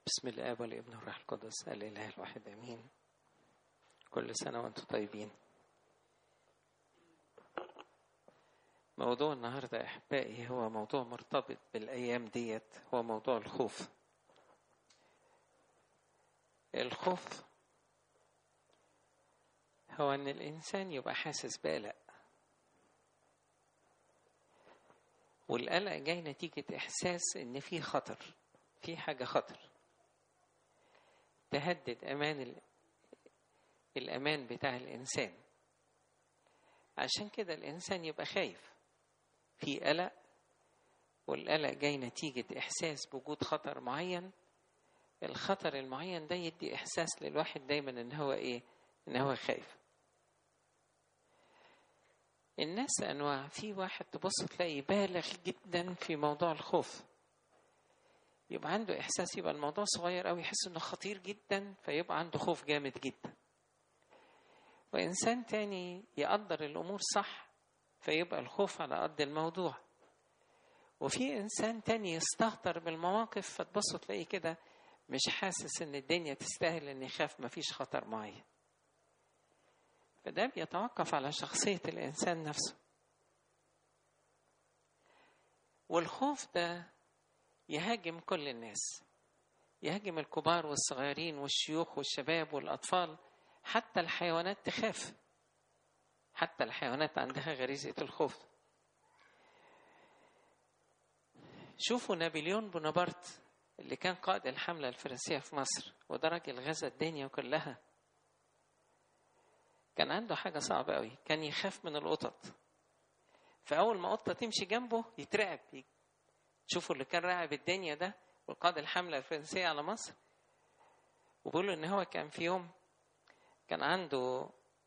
بسم الآب والابن والروح القدس الإله الواحد آمين كل سنة وأنتم طيبين موضوع النهاردة يا أحبائي هو موضوع مرتبط بالأيام ديت هو موضوع الخوف الخوف هو أن الإنسان يبقى حاسس بقلق والقلق جاي نتيجة إحساس إن في خطر في حاجة خطر تهدد أمان ال... الأمان بتاع الإنسان عشان كده الإنسان يبقى خايف في قلق والقلق جاي نتيجة إحساس بوجود خطر معين الخطر المعين ده يدي إحساس للواحد دايما إن هو إيه إن هو خايف الناس أنواع في واحد تبص تلاقي بالغ جدا في موضوع الخوف يبقى عنده إحساس يبقى الموضوع صغير أوي يحس إنه خطير جدا فيبقى عنده خوف جامد جدا وإنسان تاني يقدر الأمور صح فيبقى الخوف على قد الموضوع وفي إنسان تاني يستهتر بالمواقف فتبص تلاقيه كده مش حاسس إن الدنيا تستاهل إن يخاف مفيش خطر معين فده بيتوقف على شخصية الإنسان نفسه والخوف ده يهاجم كل الناس يهاجم الكبار والصغيرين والشيوخ والشباب والأطفال حتى الحيوانات تخاف حتى الحيوانات عندها غريزة الخوف شوفوا نابليون بونابرت اللي كان قائد الحملة الفرنسية في مصر وده راجل غزا الدنيا كلها كان عنده حاجة صعبة قوي كان يخاف من القطط فأول ما قطة تمشي جنبه يترعب شوفوا اللي كان راعب الدنيا ده وقاد الحملة الفرنسية على مصر وبيقولوا إن هو كان في يوم كان عنده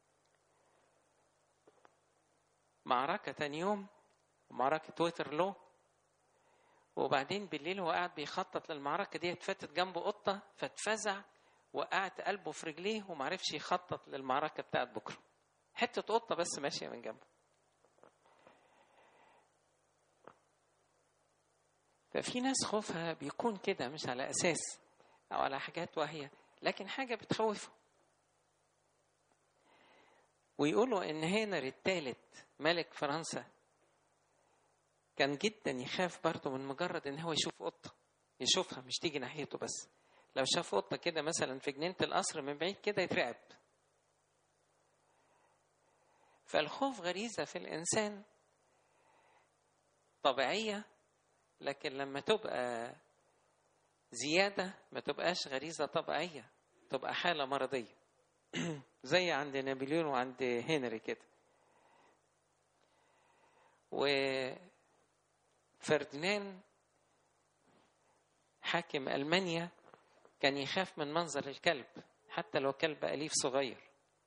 معركة تاني يوم معركة ويترلو وبعدين بالليل هو قاعد بيخطط للمعركة دي فاتت جنبه قطة فاتفزع وقعت قلبه في رجليه ومعرفش يخطط للمعركة بتاعت بكرة حتة قطة بس ماشية من جنبه ففي ناس خوفها بيكون كده مش على أساس أو على حاجات واهية لكن حاجة بتخوفه ويقولوا إن هنري الثالث ملك فرنسا كان جدا يخاف برضه من مجرد إن هو يشوف قطة يشوفها مش تيجي ناحيته بس لو شاف قطة كده مثلا في جنينة القصر من بعيد كده يترعب فالخوف غريزة في الإنسان طبيعية لكن لما تبقى زيادة ما تبقاش غريزة طبيعية تبقى حالة مرضية زي عند نابليون وعند هنري كده وفرديناند حاكم ألمانيا كان يخاف من منظر الكلب حتى لو كلب أليف صغير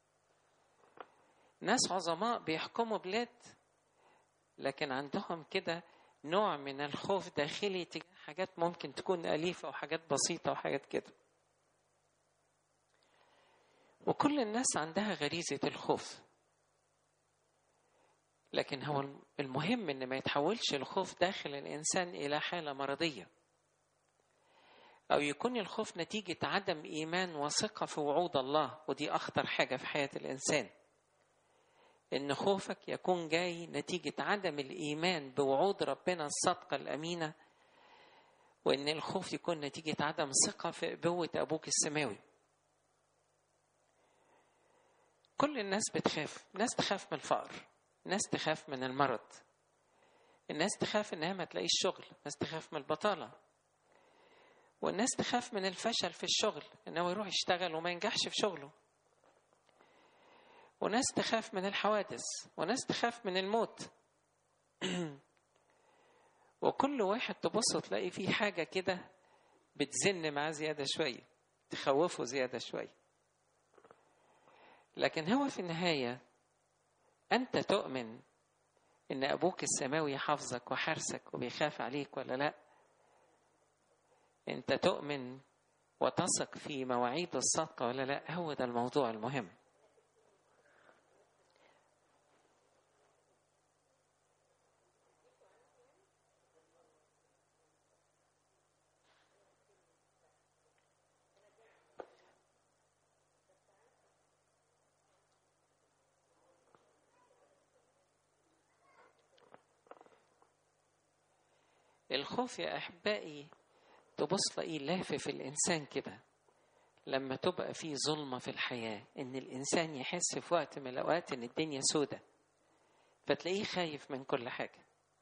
ناس عظماء بيحكموا بلاد لكن عندهم كده نوع من الخوف داخلي تجاه حاجات ممكن تكون أليفة وحاجات بسيطة وحاجات كده وكل الناس عندها غريزة الخوف لكن هو المهم ان ما يتحولش الخوف داخل الانسان الى حاله مرضيه او يكون الخوف نتيجه عدم ايمان وثقه في وعود الله ودي اخطر حاجه في حياه الانسان ان خوفك يكون جاي نتيجه عدم الايمان بوعود ربنا الصادقه الامينه وان الخوف يكون نتيجه عدم ثقه في ابوه ابوك السماوي كل الناس بتخاف ناس تخاف من الفقر ناس تخاف من المرض الناس تخاف انها ما تلاقيش شغل ناس تخاف من البطاله والناس تخاف من الفشل في الشغل انه يروح يشتغل وما ينجحش في شغله وناس تخاف من الحوادث وناس تخاف من الموت وكل واحد تبص تلاقي فيه حاجه كده بتزن معاه زياده شويه تخوفه زياده شويه لكن هو في النهايه أنت تؤمن إن أبوك السماوي حافظك وحارسك وبيخاف عليك ولا لأ؟ أنت تؤمن وتثق في مواعيد الصدقة ولا لأ؟ هو ده الموضوع المهم. الخوف يا أحبائي تبص تلاقيه لافف الإنسان كده لما تبقى في ظلمة في الحياة إن الإنسان يحس في وقت من الأوقات إن الدنيا سودة فتلاقيه خايف من كل حاجة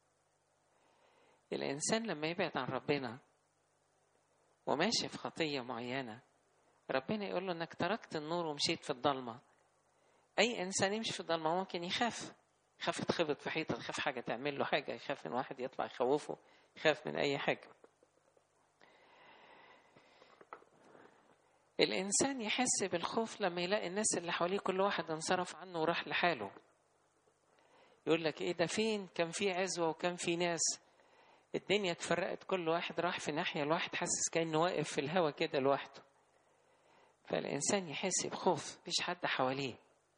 الإنسان لما يبعد عن ربنا وماشي في خطية معينة ربنا يقول له إنك تركت النور ومشيت في الضلمة أي إنسان يمشي في الضلمة ممكن يخاف يخاف يتخبط في حيطة يخاف حاجة تعمل له حاجة يخاف إن واحد يطلع يخوفه يخاف من أي حاجة الإنسان يحس بالخوف لما يلاقي الناس اللي حواليه كل واحد انصرف عنه وراح لحاله يقول لك إيه ده فين كان في عزوة وكان في ناس الدنيا اتفرقت كل واحد راح في ناحية الواحد حاسس كأنه واقف في الهوا كده لوحده فالإنسان يحس بخوف مفيش حد حواليه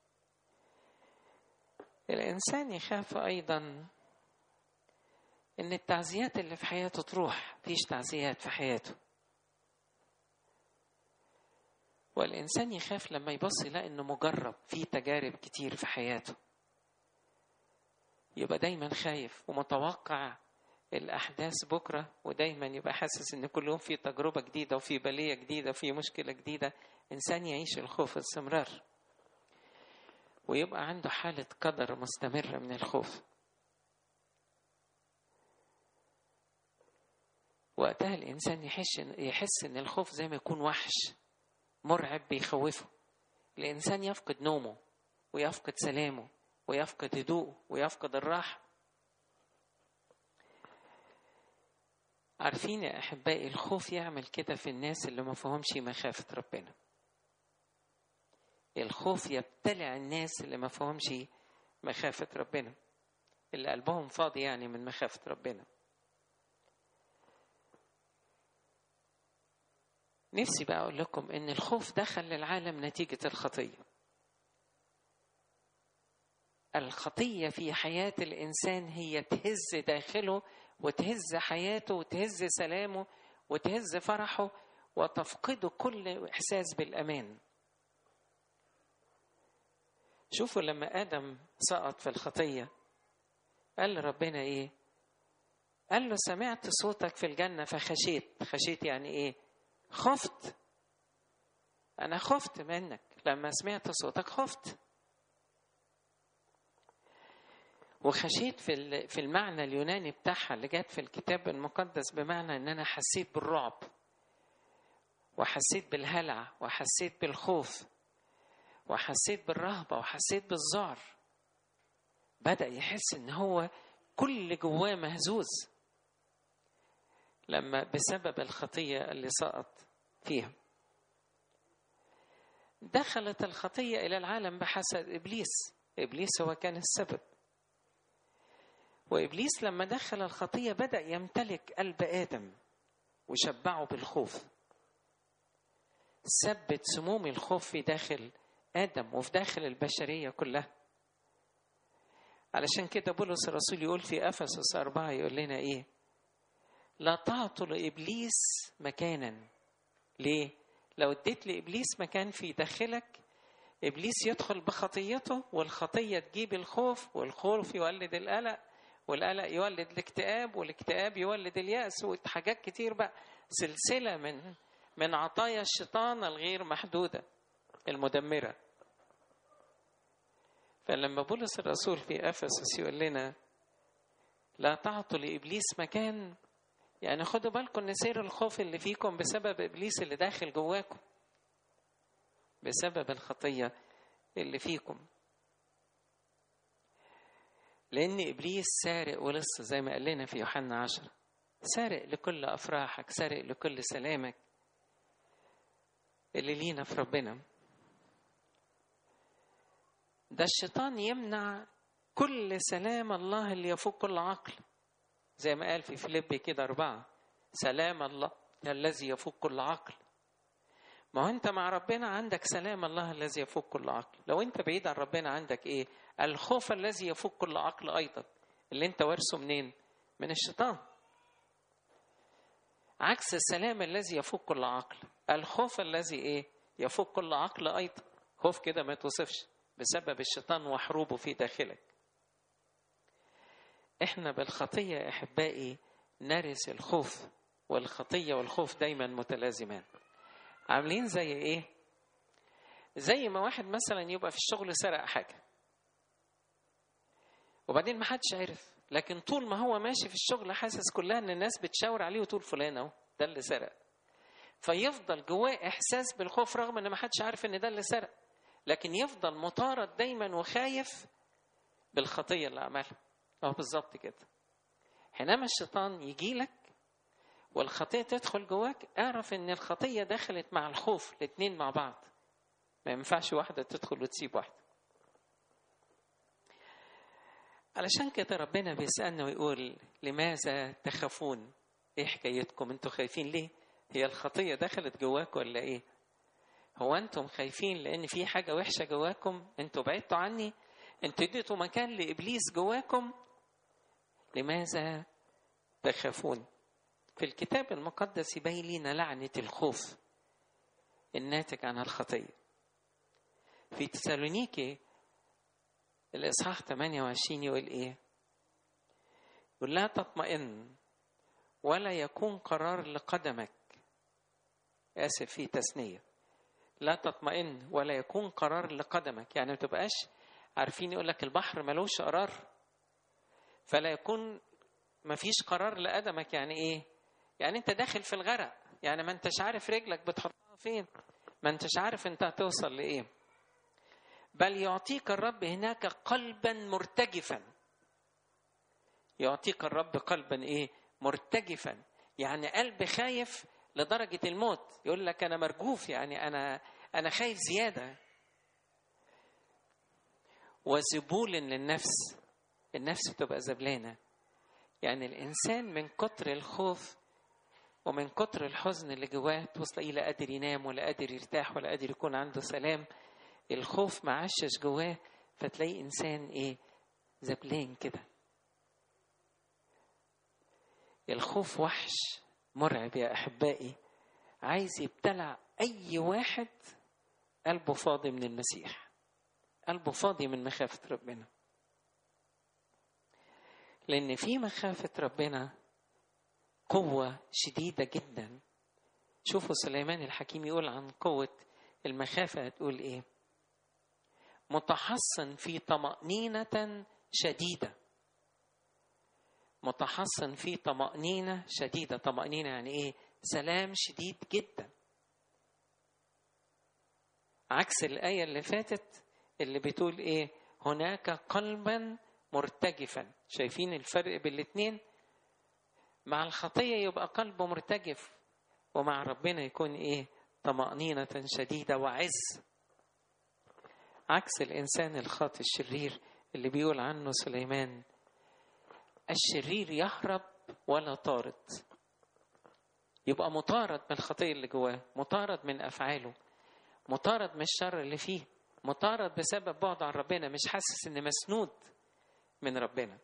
الإنسان يخاف أيضا إن التعزيات اللي في حياته تروح مفيش تعزيات في حياته والإنسان يخاف لما يبص يلاقي إنه مجرب في تجارب كتير في حياته يبقى دايما خايف ومتوقع الأحداث بكرة ودايما يبقى حاسس إن كل يوم في تجربة جديدة وفي بلية جديدة وفي مشكلة جديدة إنسان يعيش الخوف باستمرار ويبقى عنده حالة قدر مستمرة من الخوف وقتها الإنسان يحس يحس إن الخوف زي ما يكون وحش مرعب بيخوفه الإنسان يفقد نومه ويفقد سلامه ويفقد هدوءه ويفقد الراحة عارفين يا أحبائي الخوف يعمل كده في الناس اللي ما فهمش مخافة ربنا الخوف يبتلع الناس اللي ما فهمش مخافة ربنا اللي قلبهم فاضي يعني من مخافة ربنا نفسي بقى أقول لكم إن الخوف دخل للعالم نتيجة الخطية الخطية في حياة الإنسان هي تهز داخله وتهز حياته وتهز سلامه وتهز فرحه وتفقده كل إحساس بالأمان شوفوا لما آدم سقط في الخطية قال لربنا إيه قال له سمعت صوتك في الجنة فخشيت خشيت يعني إيه خفت أنا خفت منك لما سمعت صوتك خفت وخشيت في في المعنى اليوناني بتاعها اللي جت في الكتاب المقدس بمعنى ان انا حسيت بالرعب وحسيت بالهلع وحسيت بالخوف وحسيت بالرهبة وحسيت بالذعر بدأ يحس ان هو كل جواه مهزوز لما بسبب الخطية اللي سقط فيها دخلت الخطية إلى العالم بحسب إبليس إبليس هو كان السبب وإبليس لما دخل الخطية بدأ يمتلك قلب آدم وشبعه بالخوف ثبت سموم الخوف في داخل آدم وفي داخل البشرية كلها علشان كده بولس الرسول يقول في أفسس أربعة يقول لنا إيه لا تعطوا لإبليس مكانا ليه؟ لو اديت لإبليس مكان في داخلك إبليس يدخل بخطيته والخطية تجيب الخوف والخوف يولد القلق والقلق يولد الاكتئاب والاكتئاب يولد اليأس وحاجات كتير بقى سلسلة من من عطايا الشيطان الغير محدودة المدمرة فلما بولس الرسول في أفسس يقول لنا لا تعطوا لإبليس مكان يعني خدوا بالكم ان سير الخوف اللي فيكم بسبب ابليس اللي داخل جواكم بسبب الخطيه اللي فيكم لان ابليس سارق ولص زي ما قال لنا في يوحنا عشرة سارق لكل افراحك سارق لكل سلامك اللي لينا في ربنا ده الشيطان يمنع كل سلام الله اللي يفوق كل عقل زي ما قال في فيليبي كده أربعة سلام الله الذي يفوق كل عقل ما هو أنت مع ربنا عندك سلام الله الذي يفوق كل عقل لو أنت بعيد عن ربنا عندك إيه الخوف الذي يفوق كل عقل أيضا اللي أنت وارثه منين من الشيطان عكس السلام الذي يفوق كل عقل الخوف الذي إيه يفوق كل عقل أيضا خوف كده ما توصفش بسبب الشيطان وحروبه في داخلك احنا بالخطية يا احبائي نرث الخوف والخطية والخوف دايما متلازمان عاملين زي ايه زي ما واحد مثلا يبقى في الشغل سرق حاجة وبعدين ما حدش عرف لكن طول ما هو ماشي في الشغل حاسس كلها ان الناس بتشاور عليه وتقول فلان اهو ده اللي سرق فيفضل جواه احساس بالخوف رغم ان ما حدش عارف ان ده اللي سرق لكن يفضل مطارد دايما وخايف بالخطيه اللي عملها اهو بالظبط كده حينما الشيطان يجي لك والخطيه تدخل جواك اعرف ان الخطيه دخلت مع الخوف الاثنين مع بعض ما ينفعش واحده تدخل وتسيب واحده علشان كده ربنا بيسالنا ويقول لماذا تخافون ايه حكايتكم انتوا خايفين ليه هي الخطيه دخلت جواك ولا ايه هو انتم خايفين لان في حاجه وحشه جواكم انتوا بعدتوا عني انتوا اديتوا مكان لابليس جواكم لماذا تخافون في الكتاب المقدس يبين لنا لعنه الخوف الناتج عن الخطيه في تسالونيكي الاصحاح 28 يقول ايه يقول لا تطمئن ولا يكون قرار لقدمك اسف في تثنيه لا تطمئن ولا يكون قرار لقدمك يعني ما تبقاش عارفين يقول لك البحر ملوش قرار فلا يكون ما فيش قرار لقدمك يعني ايه يعني انت داخل في الغرق يعني ما انتش عارف رجلك بتحطها فين ما انتش عارف انت هتوصل لايه بل يعطيك الرب هناك قلبا مرتجفا يعطيك الرب قلبا ايه مرتجفا يعني قلب خايف لدرجة الموت يقول لك أنا مرجوف يعني أنا أنا خايف زيادة وذبول للنفس النفس تبقى زبلانة يعني الإنسان من كتر الخوف ومن كتر الحزن اللي جواه توصل إلى قادر ينام ولا قادر يرتاح ولا قادر يكون عنده سلام الخوف معشش جواه فتلاقي إنسان إيه زبلان كده الخوف وحش مرعب يا احبائي عايز يبتلع اي واحد قلبه فاضي من المسيح قلبه فاضي من مخافه ربنا لان في مخافه ربنا قوه شديده جدا شوفوا سليمان الحكيم يقول عن قوه المخافه تقول ايه متحصن في طمانينه شديده متحصن في طمأنينة شديدة طمأنينة يعني إيه سلام شديد جدا عكس الآية اللي فاتت اللي بتقول إيه هناك قلبا مرتجفا شايفين الفرق بين الاتنين مع الخطية يبقى قلبه مرتجف ومع ربنا يكون إيه طمأنينة شديدة وعز عكس الإنسان الخاطئ الشرير اللي بيقول عنه سليمان الشرير يهرب ولا طارد يبقى مطارد من الخطية اللي جواه مطارد من أفعاله مطارد من الشر اللي فيه مطارد بسبب بعد عن ربنا مش حاسس إن مسنود من ربنا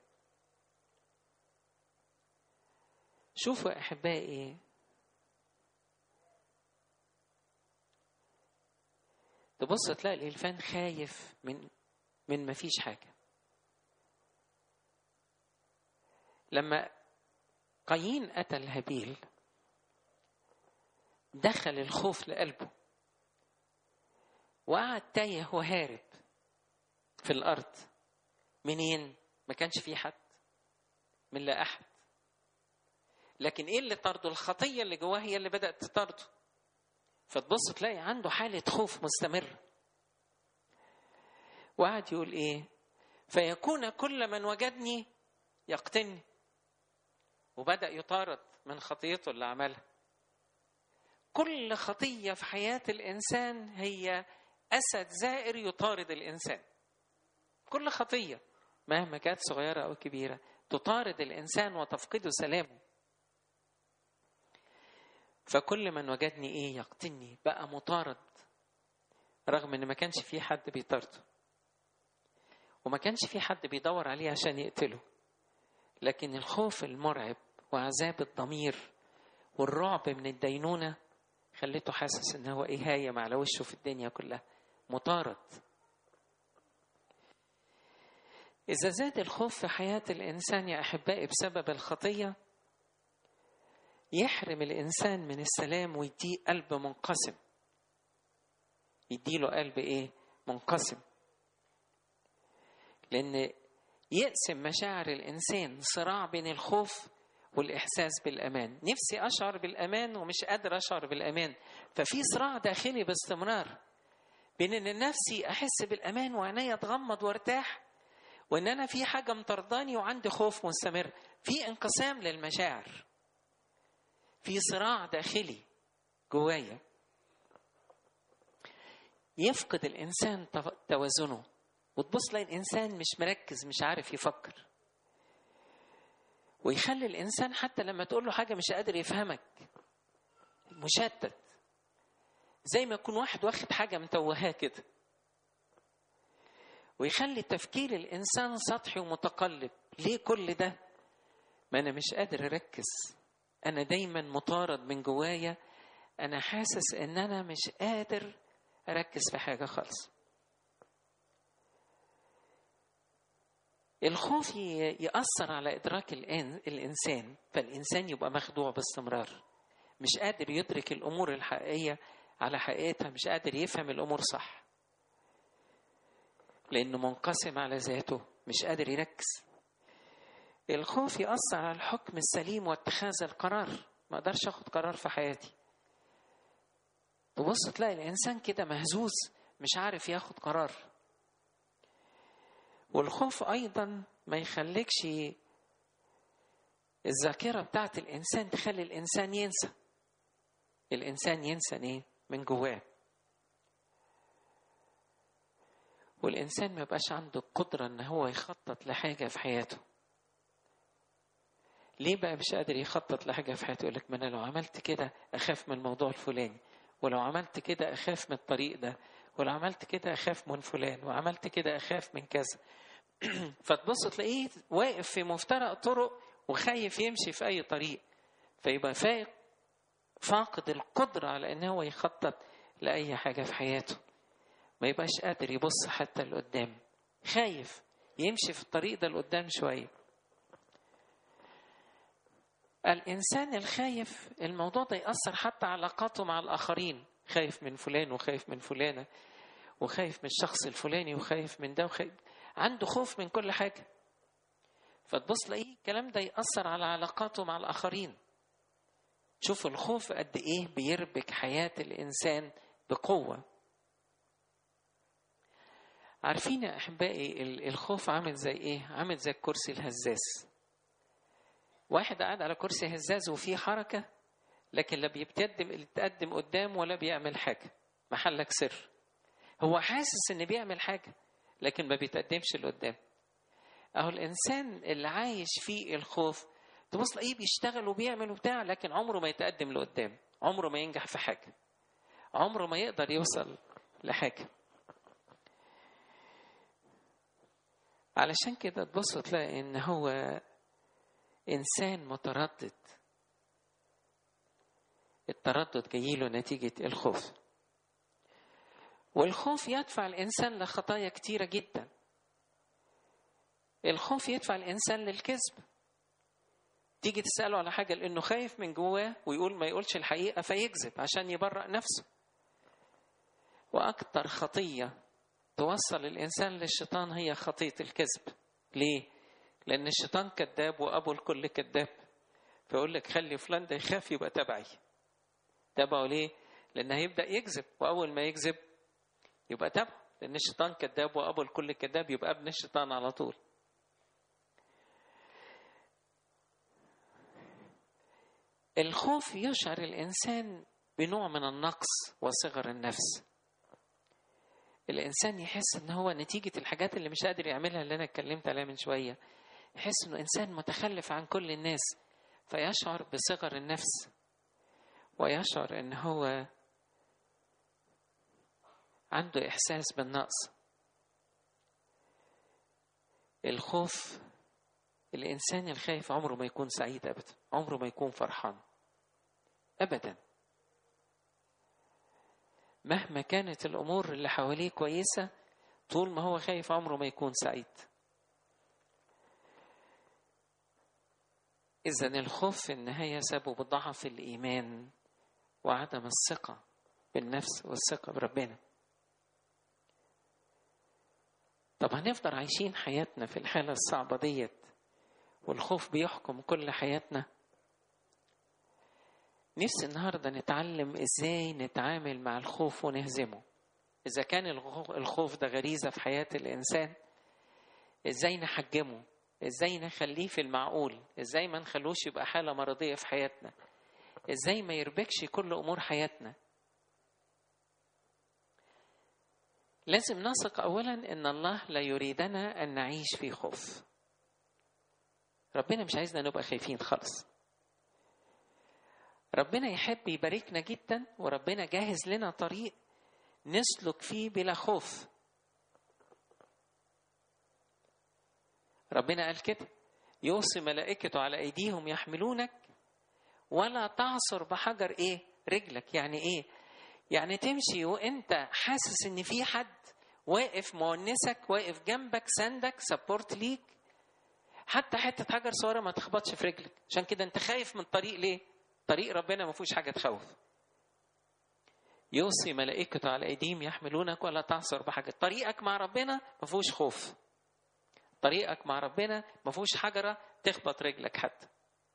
شوفوا يا أحبائي تبص تلاقي الإلفان خايف من من ما فيش حاجة لما قايين قتل هابيل دخل الخوف لقلبه وقعد تايه وهارب في الأرض منين؟ ما كانش في حد من لا أحد لكن إيه اللي طرده؟ الخطية اللي جواه هي اللي بدأت تطرده فتبص تلاقي عنده حالة خوف مستمرة وقعد يقول إيه؟ فيكون كل من وجدني يقتلني وبدأ يطارد من خطيته اللي عملها كل خطية في حياة الإنسان هي أسد زائر يطارد الإنسان كل خطية مهما كانت صغيرة أو كبيرة تطارد الإنسان وتفقده سلامه فكل من وجدني إيه يقتلني بقى مطارد رغم إن ما كانش في حد بيطارده وما كانش في حد بيدور عليه عشان يقتله لكن الخوف المرعب وعذاب الضمير والرعب من الدينونة خليته حاسس ان هو ايه هايم على وشه في الدنيا كلها مطارد إذا زاد الخوف في حياة الإنسان يا أحبائي بسبب الخطية يحرم الإنسان من السلام ويديه قلب منقسم يديله قلب إيه منقسم لأن يقسم مشاعر الإنسان صراع بين الخوف والإحساس بالأمان نفسي أشعر بالأمان ومش قادر أشعر بالأمان ففي صراع داخلي باستمرار بين ان نفسي احس بالامان وعينيا تغمض وارتاح وان انا في حاجه مطرداني وعندي خوف مستمر في انقسام للمشاعر في صراع داخلي جوايا يفقد الانسان توازنه وتبص تلاقي الانسان مش مركز مش عارف يفكر ويخلي الانسان حتى لما تقول له حاجه مش قادر يفهمك مشتت زي ما يكون واحد واخد حاجه متوهاه كده ويخلي تفكير الانسان سطحي ومتقلب ليه كل ده ما انا مش قادر اركز انا دايما مطارد من جوايا انا حاسس ان انا مش قادر اركز في حاجه خالص الخوف يأثر على إدراك الإنسان فالإنسان يبقى مخدوع باستمرار مش قادر يدرك الأمور الحقيقية على حقيقتها مش قادر يفهم الامور صح لانه منقسم على ذاته مش قادر يركز الخوف يأثر على الحكم السليم واتخاذ القرار ما اقدرش اخد قرار في حياتي تبص تلاقي الانسان كده مهزوز مش عارف ياخد قرار والخوف ايضا ما يخليكش الذاكره بتاعت الانسان تخلي الانسان ينسى الانسان ينسى ايه من جواه والإنسان ما يبقاش عنده القدرة إن هو يخطط لحاجة في حياته ليه بقى مش قادر يخطط لحاجة في حياته يقول لك ما أنا لو عملت كده أخاف من الموضوع الفلاني ولو عملت كده أخاف من الطريق ده ولو عملت كده أخاف من فلان وعملت كده أخاف من كذا فتبص تلاقيه واقف في مفترق طرق وخايف يمشي في أي طريق فيبقى فايق فاقد القدرة على إن هو يخطط لأي حاجة في حياته ما يبقاش قادر يبص حتى لقدام خايف يمشي في الطريق ده لقدام شوية الإنسان الخايف الموضوع ده يأثر حتى علاقاته مع الآخرين خايف من فلان وخايف من فلانة وخايف من الشخص الفلاني وخايف من ده وخايف عنده خوف من كل حاجة فتبص تلاقيه الكلام ده يأثر على علاقاته مع الآخرين شوف الخوف قد إيه بيربك حياة الإنسان بقوة عارفين يا أحبائي الخوف عامل زي إيه؟ عامل زي الكرسي الهزاز واحد قاعد على كرسي هزاز وفيه حركة لكن لا بيتقدم يتقدم قدام ولا بيعمل حاجة محلك سر هو حاسس إن بيعمل حاجة لكن ما بيتقدمش لقدام أهو الإنسان اللي عايش فيه الخوف تبص تلاقيه بيشتغل وبيعمل وبتاع لكن عمره ما يتقدم لقدام عمره ما ينجح في حاجة عمره ما يقدر يوصل لحاجة علشان كده تبص تلاقي ان هو انسان متردد التردد جايله نتيجة الخوف والخوف يدفع الإنسان لخطايا كتيرة جدا الخوف يدفع الإنسان للكذب تيجي تسأله على حاجة لأنه خايف من جواه ويقول ما يقولش الحقيقة فيكذب عشان يبرأ نفسه وأكتر خطية توصل الإنسان للشيطان هي خطية الكذب ليه؟ لأن الشيطان كذاب وأبو الكل كذاب فيقول لك خلي فلان ده يخاف يبقى تبعي تبعه ليه؟ لأن هيبدأ يكذب وأول ما يكذب يبقى تبعه لأن الشيطان كذاب وأبو الكل كذاب يبقى ابن الشيطان على طول الخوف يشعر الإنسان بنوع من النقص وصغر النفس الإنسان يحس إن هو نتيجة الحاجات اللي مش قادر يعملها اللي أنا اتكلمت عليها من شوية يحس إنه إنسان متخلف عن كل الناس فيشعر بصغر النفس ويشعر إن هو عنده إحساس بالنقص الخوف الإنسان الخايف عمره ما يكون سعيد أبدا عمره ما يكون فرحان أبدا مهما كانت الأمور اللي حواليه كويسة طول ما هو خايف عمره ما يكون سعيد إذا الخوف في النهاية سبب ضعف الإيمان وعدم الثقة بالنفس والثقة بربنا طب هنفضل عايشين حياتنا في الحالة الصعبة ديت والخوف بيحكم كل حياتنا نفسي النهارده نتعلم ازاي نتعامل مع الخوف ونهزمه اذا كان الخوف ده غريزه في حياه الانسان ازاي نحجمه ازاي نخليه في المعقول ازاي ما نخلوش يبقى حاله مرضيه في حياتنا ازاي ما يربكش كل امور حياتنا لازم نثق اولا ان الله لا يريدنا ان نعيش في خوف ربنا مش عايزنا نبقى خايفين خالص ربنا يحب يباركنا جدا وربنا جاهز لنا طريق نسلك فيه بلا خوف ربنا قال كده يوصي ملائكته على ايديهم يحملونك ولا تعصر بحجر ايه رجلك يعني ايه يعني تمشي وانت حاسس ان في حد واقف مونسك واقف جنبك سندك سبورت ليك حتى حته حجر صغيره ما تخبطش في رجلك عشان كده انت خايف من الطريق ليه طريق ربنا ما فيهوش حاجه تخوف يوصي ملائكته على ايديهم يحملونك ولا تعصر بحاجه طريقك مع ربنا ما فيهوش خوف طريقك مع ربنا ما فيهوش حجره تخبط رجلك حتى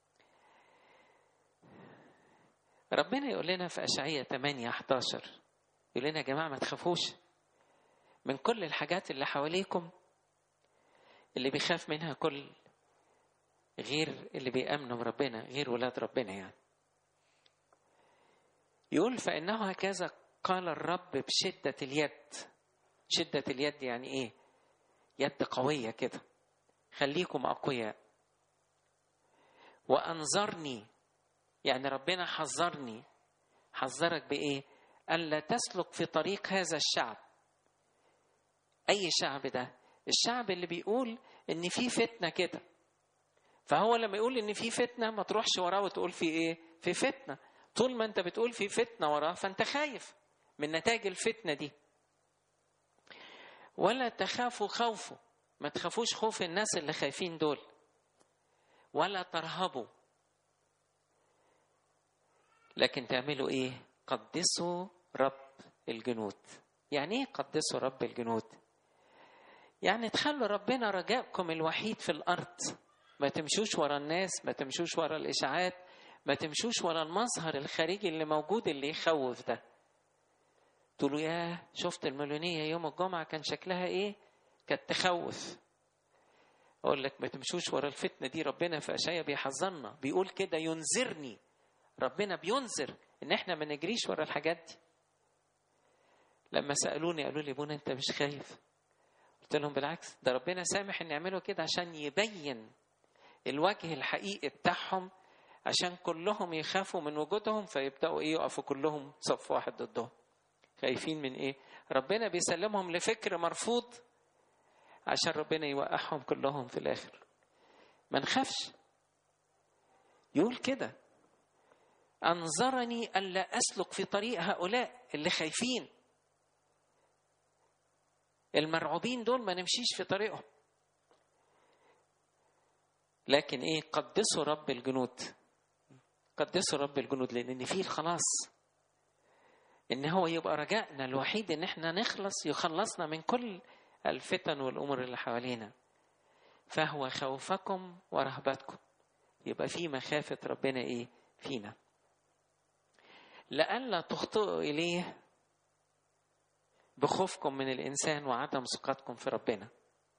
ربنا يقول لنا في اشعياء 8 11 يقول لنا يا جماعه ما تخافوش من كل الحاجات اللي حواليكم اللي بيخاف منها كل غير اللي بيأمنوا بربنا غير ولاد ربنا يعني يقول فإنه هكذا قال الرب بشدة اليد شدة اليد يعني إيه يد قوية كده خليكم أقوياء وأنظرني يعني ربنا حذرني حذرك بإيه ألا تسلك في طريق هذا الشعب أي شعب ده الشعب اللي بيقول إن في فتنة كده فهو لما يقول إن في فتنة ما تروحش وراه وتقول في إيه في فتنة طول ما أنت بتقول في فتنة وراه فأنت خايف من نتائج الفتنة دي ولا تخافوا خوفه ما تخافوش خوف الناس اللي خايفين دول ولا ترهبوا لكن تعملوا ايه قدسوا رب الجنود يعني ايه قدسوا رب الجنود يعني تخلوا ربنا رجائكم الوحيد في الارض ما تمشوش ورا الناس ما تمشوش ورا الاشاعات ما تمشوش ورا المظهر الخارجي اللي موجود اللي يخوف ده تقولوا ياه شفت المليونية يوم الجمعة كان شكلها ايه كانت تخوف اقول لك ما تمشوش ورا الفتنة دي ربنا في اشعيا بيحذرنا بيقول كده ينذرني ربنا بينذر ان احنا ما نجريش ورا الحاجات دي لما سالوني قالوا لي بونا انت مش خايف قلت لهم بالعكس ده ربنا سامح ان يعملوا كده عشان يبين الوجه الحقيقي بتاعهم عشان كلهم يخافوا من وجودهم فيبداوا ايه يقفوا كلهم صف واحد ضدهم خايفين من ايه ربنا بيسلمهم لفكر مرفوض عشان ربنا يوقعهم كلهم في الاخر ما نخافش يقول كده انظرني الا اسلك في طريق هؤلاء اللي خايفين المرعوبين دول ما نمشيش في طريقهم لكن ايه قدسوا رب الجنود قدسوا رب الجنود لان فيه الخلاص ان هو يبقى رجائنا الوحيد ان احنا نخلص يخلصنا من كل الفتن والامور اللي حوالينا فهو خوفكم ورهبتكم يبقى في مخافه ربنا ايه فينا لئلا تخطئوا اليه بخوفكم من الانسان وعدم ثقتكم في ربنا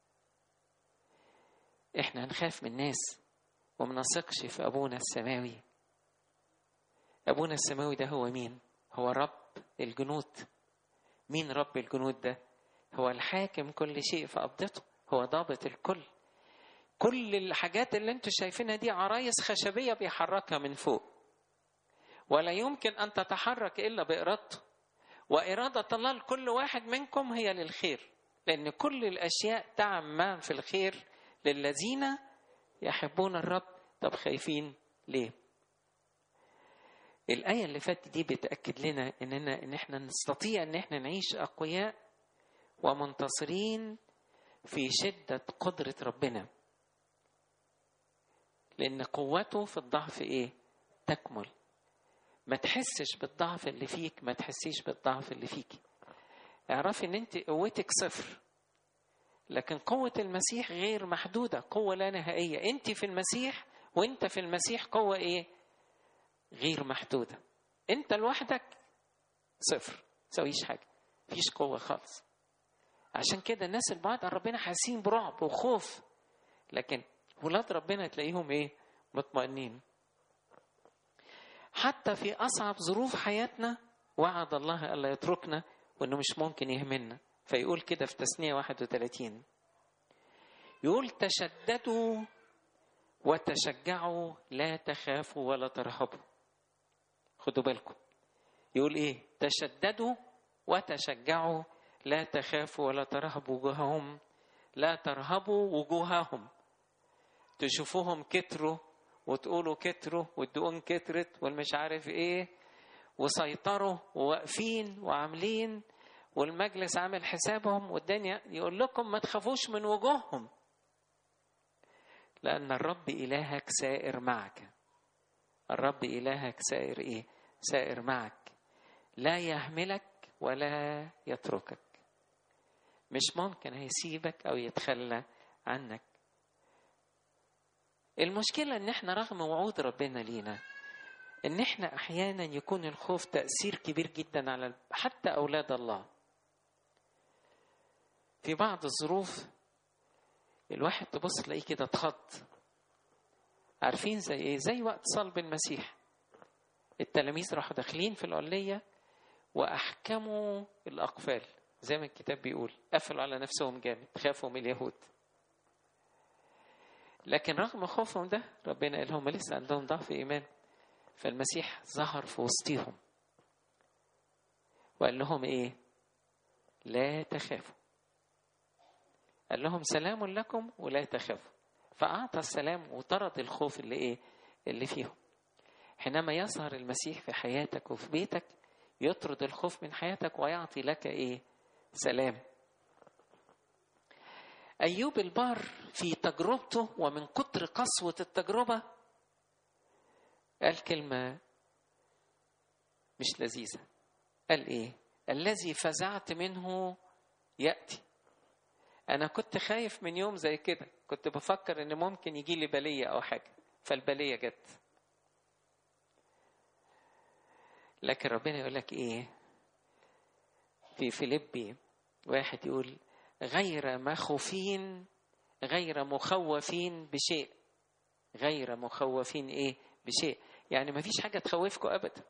احنا هنخاف من الناس وما نثقش في ابونا السماوي ابونا السماوي ده هو مين هو رب الجنود مين رب الجنود ده هو الحاكم كل شيء في قبضته هو ضابط الكل كل الحاجات اللي انتوا شايفينها دي عرايس خشبيه بيحركها من فوق ولا يمكن ان تتحرك الا بارادته واراده الله لكل واحد منكم هي للخير لان كل الاشياء تعمل في الخير للذين يحبون الرب طب خايفين ليه الآية اللي فاتت دي بتأكد لنا إننا إن إحنا نستطيع إن إحنا نعيش أقوياء ومنتصرين في شدة قدرة ربنا. لأن قوته في الضعف إيه؟ تكمل ما تحسش بالضعف اللي فيك ما تحسيش بالضعف اللي فيك اعرفي ان انت قوتك صفر لكن قوة المسيح غير محدودة قوة لا نهائية انت في المسيح وانت في المسيح قوة ايه غير محدودة انت لوحدك صفر تسويش حاجة مفيش قوة خالص عشان كده الناس البعض عن ربنا حاسين برعب وخوف لكن ولاد ربنا تلاقيهم ايه مطمئنين حتى في اصعب ظروف حياتنا وعد الله الا يتركنا وانه مش ممكن يهملنا فيقول كده في تثنيه 31 يقول تشددوا وتشجعوا لا تخافوا ولا ترهبوا خدوا بالكم يقول ايه تشددوا وتشجعوا لا تخافوا ولا ترهبوا وجوههم لا ترهبوا وجوههم تشوفوهم كتروا وتقولوا كتروا والدقون كترت والمش عارف ايه وسيطروا وواقفين وعاملين والمجلس عامل حسابهم والدنيا يقول لكم ما تخافوش من وجوههم لأن الرب إلهك سائر معك الرب إلهك سائر إيه؟ سائر معك لا يهملك ولا يتركك مش ممكن هيسيبك أو يتخلى عنك المشكلة إن إحنا رغم وعود ربنا لينا إن إحنا أحيانا يكون الخوف تأثير كبير جدا على حتى أولاد الله في بعض الظروف الواحد تبص تلاقيه كده اتخض عارفين زي ايه زي وقت صلب المسيح التلاميذ راحوا داخلين في العلية وأحكموا الأقفال زي ما الكتاب بيقول قفلوا على نفسهم جامد خافوا من اليهود لكن رغم خوفهم ده ربنا قال هم لسه عندهم ضعف إيمان فالمسيح ظهر في وسطهم وقال لهم إيه لا تخافوا قال لهم سلام لكم ولا تخافوا فأعطى السلام وطرد الخوف اللي إيه اللي فيهم حينما يظهر المسيح في حياتك وفي بيتك يطرد الخوف من حياتك ويعطي لك إيه سلام أيوب البار في تجربته ومن كتر قسوة التجربة قال كلمة مش لذيذة قال إيه الذي فزعت منه يأتي أنا كنت خايف من يوم زي كده كنت بفكر إن ممكن يجي لي بلية أو حاجة فالبلية جت لكن ربنا يقول لك إيه في فيليبي واحد يقول غير مخوفين غير مخوفين بشيء غير مخوفين ايه بشيء يعني ما فيش حاجه تخوفكم ابدا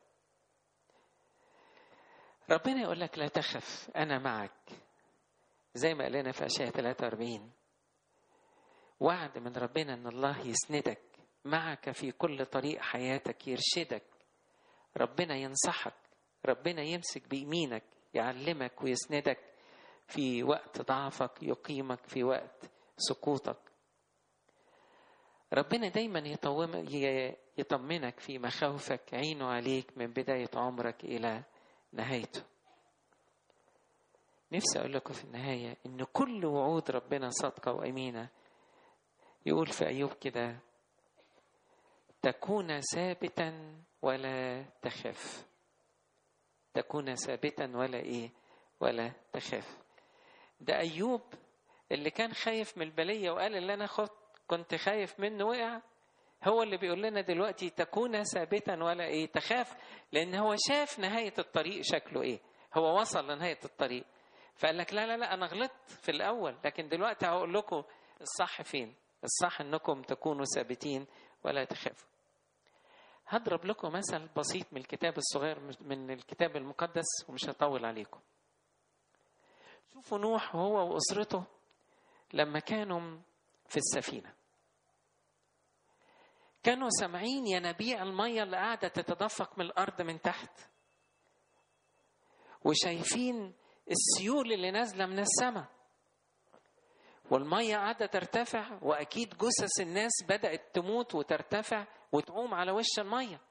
ربنا يقول لك لا تخف انا معك زي ما قال لنا في اشعياء 43 وعد من ربنا ان الله يسندك معك في كل طريق حياتك يرشدك ربنا ينصحك ربنا يمسك بيمينك يعلمك ويسندك في وقت ضعفك يقيمك في وقت سقوطك ربنا دايما يطوم يطمنك في مخاوفك عينه عليك من بداية عمرك إلى نهايته نفسي أقول لكم في النهاية إن كل وعود ربنا صادقة وأمينة يقول في أيوب كده تكون ثابتا ولا تخاف تكون ثابتا ولا إيه ولا تخاف ده أيوب اللي كان خايف من البلية وقال اللي أنا خد كنت خايف منه وقع هو اللي بيقول لنا دلوقتي تكون ثابتا ولا إيه تخاف لأن هو شاف نهاية الطريق شكله إيه هو وصل لنهاية الطريق فقال لك لا لا لا أنا غلطت في الأول لكن دلوقتي هقول لكم الصح فين الصح أنكم تكونوا ثابتين ولا تخافوا هضرب لكم مثل بسيط من الكتاب الصغير من الكتاب المقدس ومش هطول عليكم شوفوا نوح هو وأسرته لما كانوا في السفينة كانوا سامعين ينابيع المية اللي قاعدة تتدفق من الأرض من تحت وشايفين السيول اللي نازلة من السماء والمية قاعدة ترتفع وأكيد جثث الناس بدأت تموت وترتفع وتعوم على وش المية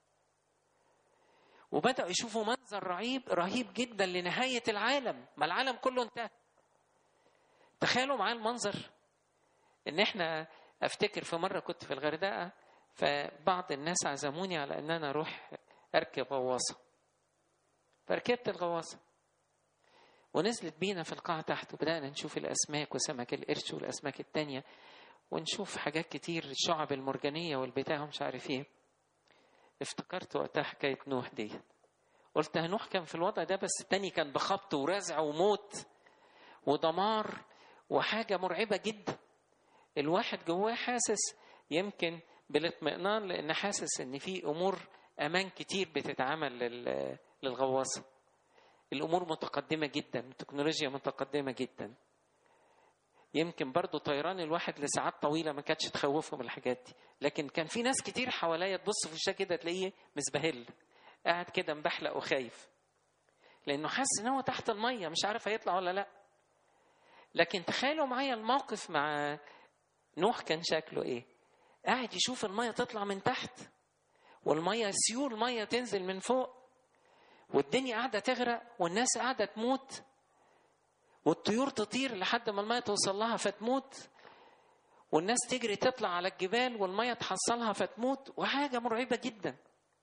وبدأوا يشوفوا منظر رهيب رهيب جدا لنهاية العالم ما العالم كله انتهى تخيلوا معايا المنظر ان احنا افتكر في مره كنت في الغردقه فبعض الناس عزموني على ان انا اروح اركب غواصه فركبت الغواصه ونزلت بينا في القاعة تحت وبدأنا نشوف الأسماك وسمك القرش والأسماك التانية ونشوف حاجات كتير الشعب المرجانية والبتاع ومش عارف ايه افتكرت وقتها حكاية نوح دي قلت نوح كان في الوضع ده بس التاني كان بخبط ورزع وموت ودمار وحاجة مرعبة جدا الواحد جواه حاسس يمكن بالاطمئنان لأن حاسس إن في أمور أمان كتير بتتعمل للغواصة الامور متقدمه جدا التكنولوجيا متقدمه جدا يمكن برضو طيران الواحد لساعات طويله ما كانتش تخوفه من الحاجات دي لكن كان في ناس كتير حواليا تبص في الشاشة كده تلاقيه مزبهل قاعد كده مبحلق وخايف لانه حاسس ان هو تحت الميه مش عارف هيطلع ولا لا لكن تخيلوا معايا الموقف مع نوح كان شكله ايه قاعد يشوف الميه تطلع من تحت والميه سيول ميه تنزل من فوق والدنيا قاعدة تغرق والناس قاعدة تموت والطيور تطير لحد ما المية توصل لها فتموت والناس تجري تطلع على الجبال والمية تحصلها فتموت وحاجة مرعبة جدا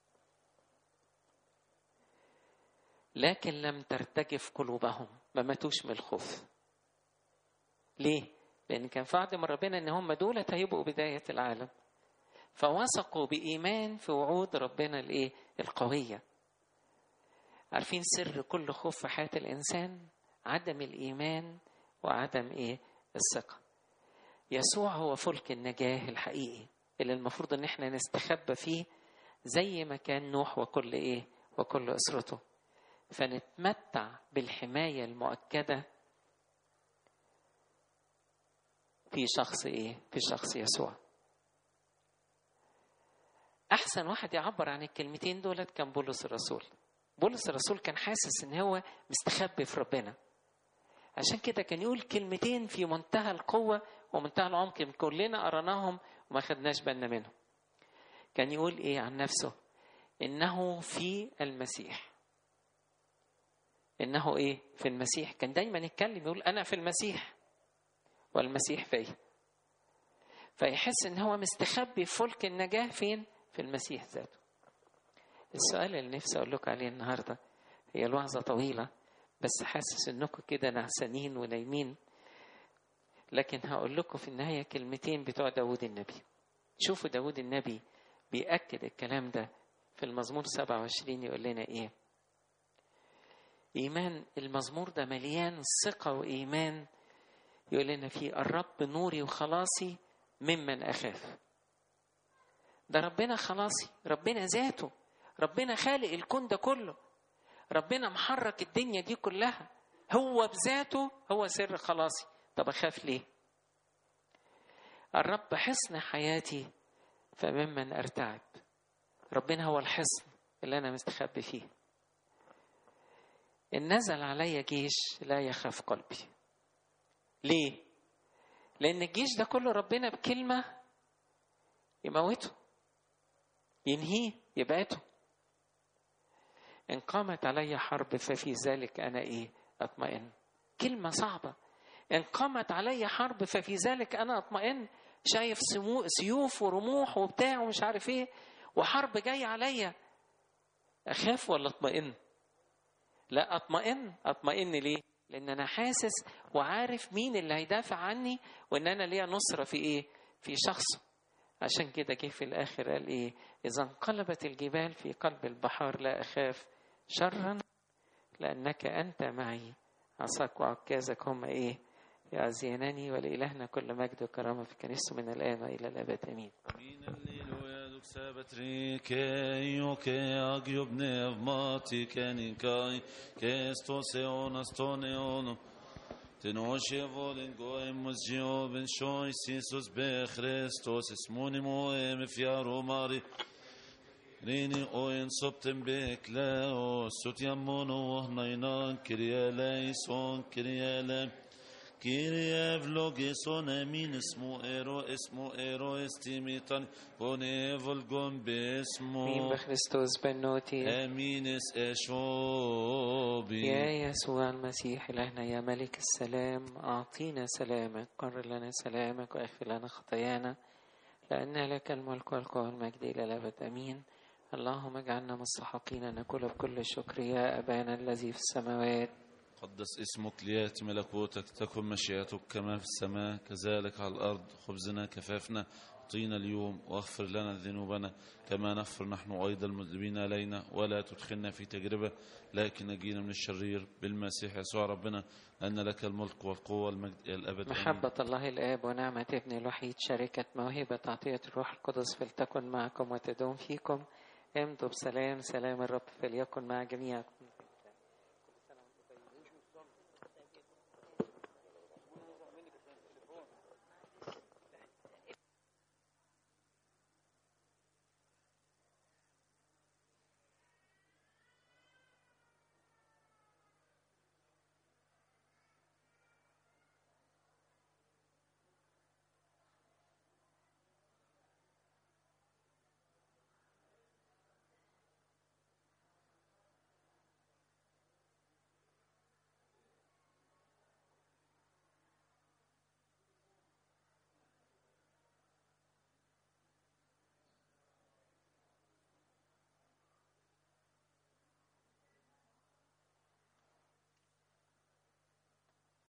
لكن لم ترتجف قلوبهم ما ماتوش من الخوف ليه؟ لأن كان في وعد من ربنا إن هم دول هيبقوا بداية العالم فوثقوا بإيمان في وعود ربنا الإيه؟ القوية عارفين سر كل خوف في حياة الإنسان عدم الإيمان وعدم إيه الثقة يسوع هو فلك النجاة الحقيقي اللي المفروض إن إحنا نستخبى فيه زي ما كان نوح وكل إيه وكل أسرته فنتمتع بالحماية المؤكدة في شخص إيه في شخص يسوع أحسن واحد يعبر عن الكلمتين دولت كان بولس الرسول بولس الرسول كان حاسس ان هو مستخبي في ربنا عشان كده كان يقول كلمتين في منتهى القوة ومنتهى العمق كلنا قرناهم وما خدناش بالنا منهم كان يقول ايه عن نفسه انه في المسيح انه ايه في المسيح كان دايما يتكلم يقول انا في المسيح والمسيح فيا فيحس ان هو مستخبي في فلك النجاة فين في المسيح ذاته السؤال اللي نفسي اقول لكم عليه النهارده هي الوعظه طويله بس حاسس انكم كده نعسانين ونايمين لكن هقول لكم في النهايه كلمتين بتوع داود النبي شوفوا داود النبي بيأكد الكلام ده في المزمور 27 يقول لنا ايه ايمان المزمور ده مليان ثقه وايمان يقول لنا فيه الرب نوري وخلاصي ممن اخاف ده ربنا خلاصي ربنا ذاته ربنا خالق الكون ده كله ربنا محرك الدنيا دي كلها هو بذاته هو سر خلاصي طب اخاف ليه الرب حصن حياتي فممن ارتعب ربنا هو الحصن اللي انا مستخبي فيه ان نزل علي جيش لا يخاف قلبي ليه لان الجيش ده كله ربنا بكلمه يموته ينهيه يبعته إن قامت علي حرب ففي ذلك أنا إيه أطمئن كلمة صعبة إن قامت علي حرب ففي ذلك أنا أطمئن شايف سيوف ورموح وبتاع ومش عارف إيه وحرب جاية عليا أخاف ولا أطمئن لا أطمئن أطمئن ليه لأن أنا حاسس وعارف مين اللي هيدافع عني وإن أنا ليا نصرة في إيه في شخصه عشان كده جه في الآخر قال إيه إذا انقلبت الجبال في قلب البحار لا أخاف شرا لأنك أنت معي عصاك وعكازك هم إيه يعزينني ولإلهنا كل مجد وكرامة في كنيسته من الآن وإلى الأبد آمين Min alleluia duk sabat rike jo ke agjob nevmati kenin kai ke sto se ona sto ne ono Ten oshe volen goem mos ben shoy sisus be Christos esmoni mo em fiaro mari Rini oen soptem bekleo sut yamono nainan kirie leison kirie le Kyrie vlogeson emin اسمو ايرو اسمو ايرو استيميتان بونيفولجون مين باسمو بخريستوس بنوتي امينس اشوبي يا يسوع المسيح إلهنا يا ملك السلام أعطينا سلامك قرر لنا سلامك واغفر لنا خطايانا لأن لك الملك والقوة والمجد إلى الأبد أمين اللهم اجعلنا مستحقين أن نقول بكل شكر يا أبانا الذي في السماوات قدس اسمك ليأتي ملكوتك تكن مشيئتك كما في السماء كذلك على الأرض خبزنا كفافنا اعطينا اليوم واغفر لنا ذنوبنا كما نغفر نحن أيضا المذنبين علينا ولا تدخلنا في تجربة لكن نجينا من الشرير بالمسيح يسوع ربنا لأن لك الملك والقوة والمجد إلى الأبد آمين. محبة الله الآب ونعمة ابن الوحيد شركة موهبة عطية الروح القدس فلتكن معكم وتدوم فيكم امضوا بسلام سلام الرب فليكن مع جميعكم